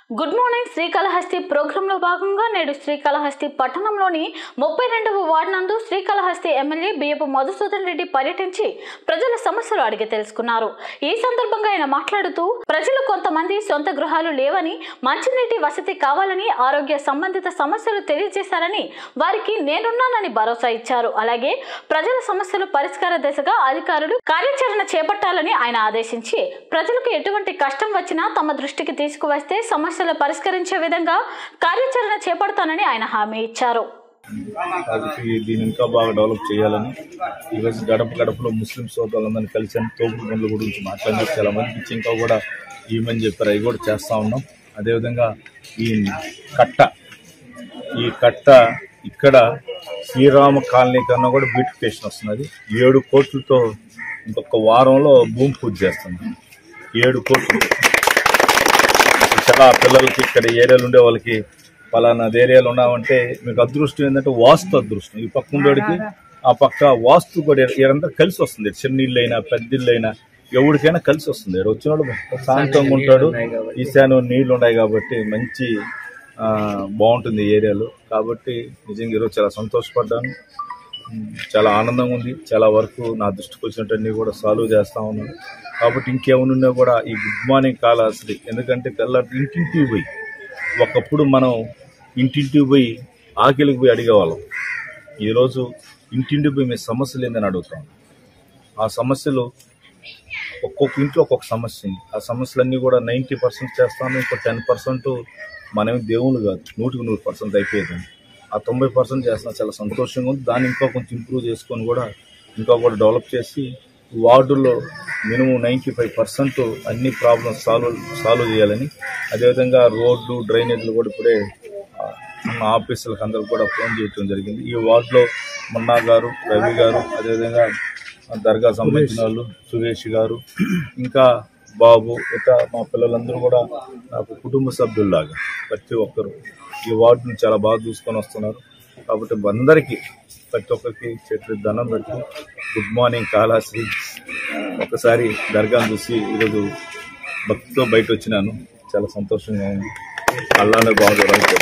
good morning Srikalahasti ప్రోగ్రాంలో భాగంగా నేడు శ్రీకాళహస్తి పట్టణంలోని ముప్పై రెండవ వార్డు నందు శ్రీకాళహస్తి ఎమ్మెల్యే బియ్యపు మధుసూదన్ రెడ్డి పర్యటించి ప్రజల సమస్యలు అడిగి తెలుసుకున్నారు ఈ సందర్భంగా ఆయన మాట్లాడుతూ ప్రజలు కొంతమంది సొంత గృహాలు లేవని మంచినీటి వసతి కావాలని ఆరోగ్య సంబంధిత సమస్యలు తెలియజేశారని వారికి నేనున్నానని భరోసా ఇచ్చారు అలాగే ప్రజల సమస్యలు పరిష్కార దిశగా అధికారులు కార్యాచరణ చేపట్టాలని ఆయన ఆదేశించి ప్రజలకు ఎటువంటి కష్టం వచ్చినా తమ దృష్టికి తీసుకువస్తే సమస్యలు పరిష్కరించే విధంగా కార్యాచరణ చేపడతానని ఆయన హామీ ఇచ్చారు కాబట్టి దీన్ని ఇంకా బాగా డెవలప్ చేయాలని ఈరోజు గడప గడపలో ముస్లిం సోదరులందరినీ కలిసి తోపుడు పనుల గురించి మాట్లాడినారు చాలా మందికి ఇచ్చి ఇంకా కూడా ఇవ్వమని చెప్పారు అవి కూడా చేస్తూ ఉన్నాం అదేవిధంగా ఈ కట్ట ఈ కట్ట ఇక్కడ శ్రీరామ కాలనీ కన్నా కూడా బ్యూటిఫికేషన్ వస్తున్నది ఏడు కోట్లతో ఇంకొక వారంలో భూమి పూజ చేస్తున్నాం ఏడు కోట్లు చాలా పిల్లలకి ఇక్కడ ఏరియాలో ఉండే వాళ్ళకి పలానా ఏరియాలో ఉన్నామంటే మీకు అదృష్టం ఏంటంటే వాస్తు అదృష్టం ఈ పక్క ఉండేవాడికి ఆ పక్క వాస్తు కూడా ఇదంతా కలిసి వస్తుంది చిన్న ఇల్లు అయినా పెద్ద ఇల్లు అయినా ఎవరికైనా కలిసి వస్తుంది ఈడ వచ్చినోడు శాంతంగా ఉంటాడు ఈశాన్యం నీళ్లు ఉన్నాయి కాబట్టి మంచి ఆ, బాగుంటుంది ఈ ఏరియాలో కాబట్టి నిజంగా ఈరోజు చాలా సంతోషపడ్డాను ఉమ్, చాలా ఆనందంగా ఉంది చాలా వరకు నా దృష్టికి వచ్చినట్టన్నీ కూడా సాల్వ్ చేస్తా ఉన్నాను కాబట్టి ఇంకేమన్నా కూడా ఈ గుడ్ మార్నింగ్ కాలాశ్రీ ఎందుకంటే తెల్ల ఇంటింటికి పోయి ఒకప్పుడు మనం ఇంటింటికి పోయి ఆకలికి పోయి అడిగేవాళ్ళం ఈరోజు ఇంటింటికి పోయి మీ సమస్యలు ఏందని అడుగుతాం ఆ సమస్యలు ఒక్కొక్క ఇంట్లో ఒక్కొక్క సమస్య ఉంది ఆ సమస్యలన్నీ కూడా నైంటీ పర్సెంట్ చేస్తాను ఇంకో టెన్ పర్సెంట్ మనమే దేవుళ్ళు కాదు నూటికి నూరు పర్సెంట్ అయిపోయేది ఆ తొంభై పర్సెంట్ చేస్తున్నా చాలా సంతోషంగా ఉంది దాన్ని ఇంకా కొంచెం ఇంప్రూవ్ చేసుకొని కూడా ఇంకా కూడా డెవలప్ చేసి వార్డుల్లో మినిమం నైంటీ ఫైవ్ పర్సెంట్ అన్ని ప్రాబ్లమ్స్ సాల్వ్ సాల్వ్ చేయాలని అదేవిధంగా రోడ్లు డ్రైనేజీలు కూడా ఇప్పుడే ఆ, మన ఆఫీసులకు అందరికి కూడా ఫోన్ చేయడం జరిగింది ఈ వార్డులో మున్నా గారు రవి గారు అదేవిధంగా దర్గా సంబంధించిన వాళ్ళు సురేష్ గారు ఇంకా బాబు ఇక మా పిల్లలందరూ కూడా నాకు కుటుంబ సభ్యుల్లాగా ప్రతి ఒక్కరు ఈ వార్డుని చాలా బాగా చూసుకొని వస్తున్నారు కాబట్టి అందరికీ ప్రతి ఒక్కరికి చేతులు దండం పెడుతూ గుడ్ మార్నింగ్ కాళాశ్రీ ఒకసారి దర్గాను చూసి ఈరోజు భక్తితో బయట వచ్చినాను చాలా సంతోషంగా ఉంది అల్లానే బాగుంది